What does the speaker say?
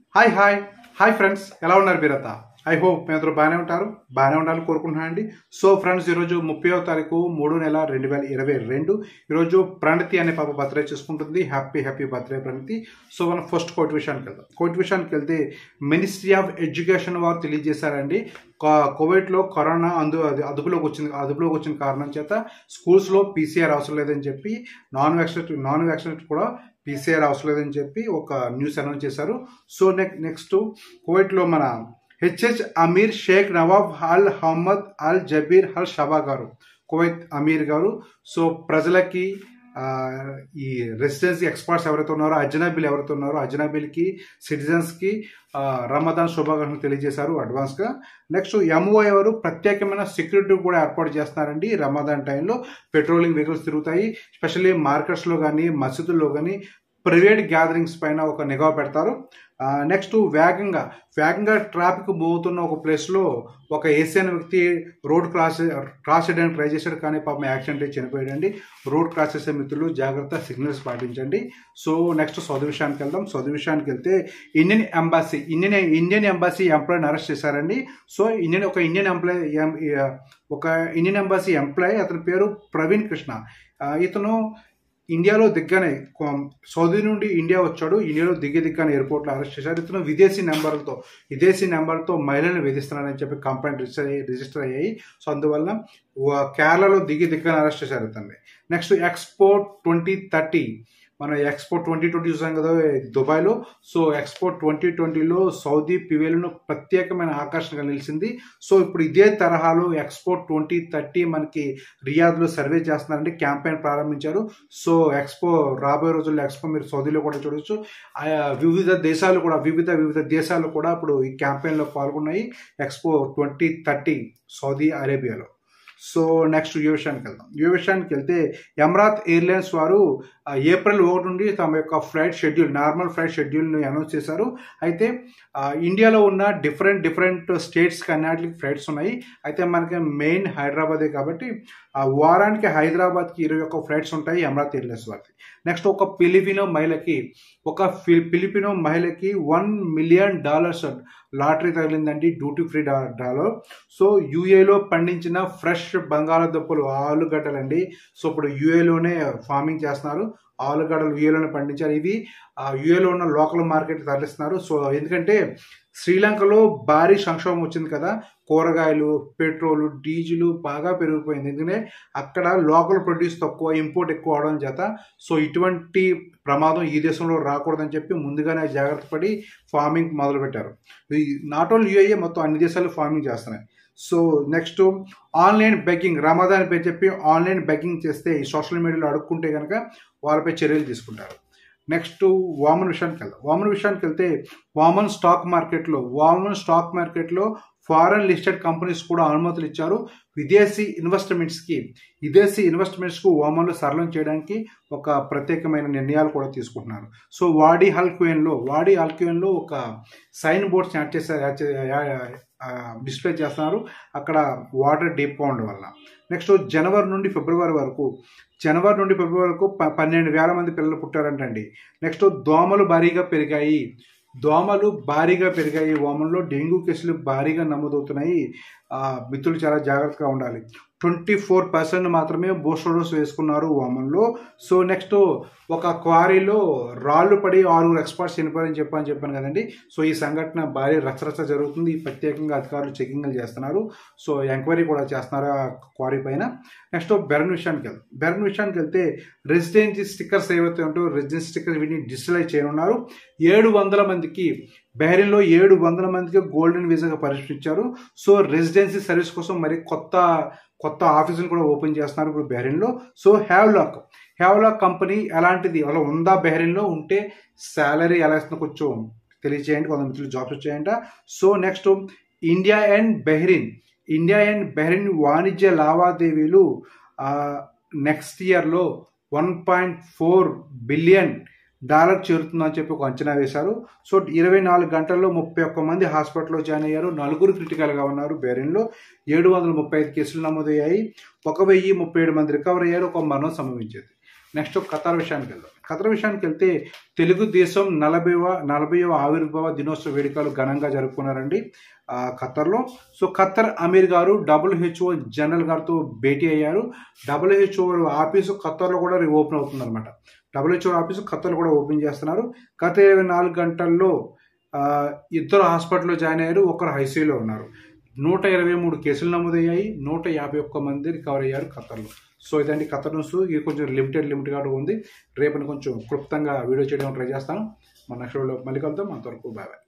hi hi hi friends ఎలా ఉన్నారు మీరంతా ఐ హోప్ మీ అందరూ బాగానే ఉంటారు బాగానే ఉండాలని కోరుకుంటున్నానండి సో ఫ్రెండ్స్ ఈరోజు ముప్పైవ తారీఖు మూడు నెల రెండు వేల ఇరవై రెండు ఈరోజు ప్రణతి అనే పాప బర్త్డే చేసుకుంటుంది happy happy birthday Pranathi so మనం ఫస్ట్ కోర్టు విషయానికి వెళ్దాం కోర్టు విషయానికి వెళ్తే మినిస్ట్రీ ఆఫ్ ఎడ్యుకేషన్ వారు తెలియజేశారండి కా- కువైట్లో కరోనా అందు అది అదుపులోకి వచ్చింది అదుపులోకి వచ్చిన కారణం చేత స్కూల్స్లో పీసీఆర్ అవసరం లేదని చెప్పి నాన్ వ్యాక్సినేట్ నాన్ వ్యాక్సినేట్ కూడా పీసీఆర్ అవసరం లేదని చెప్పి ఒక న్యూస్ అనౌన్స్ చేశారు సో నెక్ నెక్స్ట్ కువైట్లో మన HH Amir Sheikh Nawaf Al Ahmad Al Jaber Al Sabah గారు కువైత్ అమీర్ గారు సో ప్రజలకి ఆ, ఈ రెసిడెన్సీ ఎక్స్పర్ట్స్ ఎవరైతే ఉన్నారో అజనబీలు ఎవరైతే ఉన్నారో అజనబీలకి సిటిజన్స్కి ఆ, రమదాన్ శుభాకాంక్షలు తెలియజేశారు అడ్వాన్స్గా నెక్స్ట్ ఎంఓ ఎవరు ప్రత్యేకమైన సెక్యూరిటీ కూడా ఏర్పాటు చేస్తున్నారండి ఈ రమదాన్ టైంలో పెట్రోలింగ్ వెహికల్స్ తిరుగుతాయి స్పెషల్లీ మార్కెట్స్లో కానీ మసీదుల్లో కానీ ప్రైవేట్ గ్యాదరింగ్స్ పైన ఒక నిఘా పెడతారు నెక్స్ట్ వేగంగా వేగంగా ట్రాఫిక్ పోతున్న ఒక ప్లేస్లో ఒక ఏసియన్ వ్యక్తి రోడ్ క్రాస్ క్రాస్ చేయడానికి ట్రై చేశాడు కానీ పాపం యాక్సిడెంట్ అయి చనిపోయాడండి రోడ్ క్రాస్ చేసే మిత్రులు జాగ్రత్త సిగ్నల్స్ పాటించండి సో నెక్స్ట్ సౌదీ విషయానికి వెళ్దాం సౌదీ విషయానికి వెళ్తే Indian embassy Indian Indian embassy ఎంప్లాయీని అరెస్ట్ చేశారండి సో ఇండియన్ ఒక ఇండియన్ ఎంప్లాయీ ఒక ఇండియన్ ఎంబాసీ ఎంప్లాయీ అతని పేరు ప్రవీణ్ కృష్ణ ఆ, ఇతను ఇండియాలో దిగ్గానే కొ- సౌదీ నుండి ఇండియా వచ్చాడు ఇండియాలో దిగి దిగ్గానే ఎయిర్పోర్ట్లో అరెస్ట్ చేశారు ఇతను విదేశీ నెంబర్లతో విదేశీ నెంబర్తో మహిళలను వేధిస్తున్నారని చెప్పి కంప్లైంట్ రిజిస్టర్ అయ్యి రిజిస్టర్ అయ్యాయి సో అందువల్ల వ- కేరళలో దిగి దిగ్గానే అరెస్ట్ చేశారు ఇతన్ని నెక్స్ట్ ఎక్స్పోర్ట్ ట్వంటీ థర్టీ మనం ఎక్స్పోర్ట్ ట్వంటీ ట్వంటీ చూసాం కదా దుబాయ్లో సో ఎక్స్పోర్ట్ ట్వంటీ ట్వంటీలో సౌదీ పివేలను ప్రత్యేకమైన ఆకర్షణగా నిలిచింది సో ఇప్పుడు ఇదే తరహాలో ఎక్స్పోర్ట్ ట్వంటీ థర్టీ మనకి రియాద్లో సర్వే చేస్తున్నారండి క్యాంపెయిన్ ప్రారంభించారు సో ఎక్స్పో రాబోయే రోజుల్లో ఎక్స్పో మీరు సౌదీలో కూడా చూడొచ్చు ఆయా వివిధ దేశాలు కూడా వివిధ వివిధ దేశాలు కూడా ఇప్పుడు ఈ క్యాంపెయిన్లో పాల్గొన్నాయి ఎక్స్పో ట్వంటీ థర్టీ సౌదీ అరేబియాలో సో నెక్స్ట్ యూ విషయానికి వెళ్దాం యూ విషయానికి వెళ్తే ఎమరాత్ ఎయిర్లైన్స్ వారు ఆ, ఏప్రిల్ ఒకటి నుండి తమ యొక్క ఫ్లైట్ షెడ్యూల్ నార్మల్ ఫ్లైట్ షెడ్యూల్ని అనౌన్స్ చేశారు అయితే ఆ, ఇండియాలో ఉన్న డిఫరెంట్ డిఫరెంట్ స్టేట్స్కి అన్నిటికి ఫ్లైట్స్ ఉన్నాయి అయితే మనకి మెయిన్ హైదరాబాదే కాబట్టి ఆ వారానికి హైదరాబాద్కి ఇరవై ఒక్క ఫ్లైట్స్ ఉంటాయి ఎమరాత్ ఎయిర్లైన్స్ వారికి నెక్స్ట్ ఒక ఫిలిపినో మహిళకి ఒక ఫి- ఫిలిపినో మహిళకి వన్ మిలియన్ డాలర్స్ లాటరీ తగిలిందండి డ్యూటీ ఫ్రీ డా డాలర్ సో యూఏలో పండించిన ఫ్రెష్ బంగాళాదుంపలు ఆలుగడ్డలండి సో ఇప్పుడు యూఏలోనే ఫార్మింగ్ చేస్తున్నారు ఆలుగడ్డలు యూఏలోనే పండించారు ఇవి యూఏలో ఉన్న లోకల్ మార్కెట్ తరలిస్తున్నారు సో ఎందుకంటే శ్రీలంకలో భారీ సంక్షోభం వచ్చింది కదా కూరగాయలు పెట్రోల్ డీజిల్ బాగా పెరిగిపోయింది ఎందుకంటే అక్కడ లోకల్ ప్రొడ్యూస్ తక్కువ ఇంపోర్ట్ ఎక్కువ అవడం చేత సో ఇటువంటి ప్రమాదం ఈ దేశంలో రాకూడదని చెప్పి ముందుగానే జాగ్రత్త పడి ఫార్మింగ్ మొదలుపెట్టారు నాట్ ఓన్లీ యూఏ మొత్తం అన్ని దేశాలు ఫార్మింగ్ చేస్తున్నాయి so next online begging Ramadan పేరు చెప్పి ఆన్లైన్ బెగ్గింగ్ చేస్తే ఈ సోషల్ మీడియాలో అడుక్కుంటే కనుక వాళ్ళపై చర్యలు తీసుకుంటారు నెక్స్ట్ వామన్ విషయానికి వెళ్దాం వామన్ విషయానికి వెళ్తే వామన్ స్టాక్ మార్కెట్లో వామన్ స్టాక్ మార్కెట్లో ఫారెన్ లిస్టెడ్ కంపెనీస్ కూడా అనుమతులు ఇచ్చారు విదేశీ ఇన్వెస్ట్మెంట్స్కి విదేశీ ఇన్వెస్ట్మెంట్స్కు వామన్లు సరళం చేయడానికి ఒక ప్రత్యేకమైన నిర్ణయాలు కూడా తీసుకుంటున్నారు సో వాడి హల్క్వేన్లో వాడి హల్క్వేన్లో ఒక సైన్ బోర్డ్స్ యాడ్ చేశారు యాడ్ చే- యా- ఆ, డిస్ప్లే చేస్తున్నారు అక్కడ వాటర్ డీప్గా ఉండడం వల్ల నెక్స్ట్ జనవరి నుండి ఫిబ్రవరి వరకు జనవరి నుండి ఫిబ్రవరి వరకు ప- పన్నెండు వేల మంది పిల్లలు పుట్టారంటండి నెక్స్ట్ దోమలు భారీగా పెరిగాయి దోమలు భారీగా పెరిగాయి ఓమన్లో డెంగ్యూ కేసులు భారీగా నమోదవుతున్నాయి ఆ, మిత్రులు చాలా జాగ్రత్తగా ఉండాలి ట్వంటీ ఫోర్ పర్సెంట్ మాత్రమే బూస్టర్ డోస్ వేసుకున్నారు ఓమన్లో సో నెక్స్ట్ ఒక క్వారీలో రాళ్ళు పడి ఆరుగురు ఎక్స్పర్ట్స్ చనిపోయారని చెప్పని చెప్పాను కదండి సో ఈ సంఘటన భారీ రచ్చరచ్చ జరుగుతుంది ప్రత్యేకంగా అధికారులు చెకింగ్లు చేస్తున్నారు సో ఎంక్వైరీ కూడా చేస్తున్నారు ఆ క్వారీ పైన నెక్స్ట్ బెరన్ విషయానికి వెళ్తాం బెరన్ విషయానికి వెళ్తే రెసిడెన్సీ స్టిక్కర్స్ ఏవైతే ఉంటాయో రెసిడెన్సీ స్టిక్కర్స్ వీటిని డిజిటలైజ్ చేయనున్నారు ఏడు వందల మందికి బహ్రెయిన్లో ఏడు వందల మందికి గోల్డెన్ వీసాగా పరిష్కరించారు సో రెసిడెన్సీ సర్వీస్ కోసం మరి కొత్త కొత్త ఆఫీసులు కూడా ఓపెన్ చేస్తున్నారు ఇప్పుడు బహ్రెయిన్లో సో హ్యావ్లాక్ హ్యావ్లాక్ కంపెనీ ఎలాంటిది అలా ఉందా బహ్రెయిన్లో ఉంటే శాలరీ ఎలా ఇస్తుందో కొంచెం తెలియజేయండి కొంత మిత్రులు జాబ్స్ వచ్చాయంట so next India and Bahrain India and Bahrain వాణిజ్య లావాదేవీలు నెక్స్ట్ ఇయర్లో one point four billion dollar చేరుతుందని చెప్పి ఒక అంచనా వేశారు సో ఇరవై నాలుగు గంటల్లో ముప్పై ఒక్క మంది హాస్పిటల్లో జాయిన్ అయ్యారు నలుగురు క్రిటికల్గా ఉన్నారు బెహ్రెయిన్లో ఏడు వందల ముప్పై ఐదు కేసులు నమోదయ్యాయి ఒక వెయ్యి ముప్పై ఏడు మంది రికవర్ అయ్యారు ఒక మరణం సంభవించింది నెక్స్ట్ ఖతార్ విషయానికి వెళ్దాం ఖతర్ విషయానికి వెళ్తే తెలుగుదేశం నలభైవ నలభైవ ఆవిర్భావ దినోత్సవ వేడుకలు ఘనంగా జరుపుకున్నారండి ఆ, ఖత్తర్లో సో ఖత్తర్ అమీర్ గారు డబ్ల్యూహెచ్ఓ జనరల్ గారితో భేటీ అయ్యారు డబ్ల్యూహెచ్ఓ ఆఫీసు ఖత్తర్లో కూడా ఓపెన్ అవుతుంది అనమాట డబ్ల్యూహెచ్ఓ ఆఫీసు ఖత్తర్లో కూడా ఓపెన్ చేస్తున్నారు గత ఇరవై నాలుగు గంటల్లో ఆ, ఇద్దరు హాస్పిటల్లో జాయిన్ అయ్యారు ఒకరు ఐసీయూలో ఉన్నారు నూట ఇరవై మూడు కేసులు నమోదయ్యాయి నూట యాభై ఒక్క మంది రికవర్ అయ్యారు ఖత్తర్లో సో ఇదండి ఖత్తర్ న్యూస్ ఇది కొంచెం లిమిటెడ్ లిమిట్గా ఉంది రేపటి కొంచెం క్లుప్తంగా వీడియో చేయడం ట్రై చేస్తాను మన నెక్స్ట్ వీడియోలో మళ్ళీ కలుద్దాం అంతవరకు బాయ్ బాయ్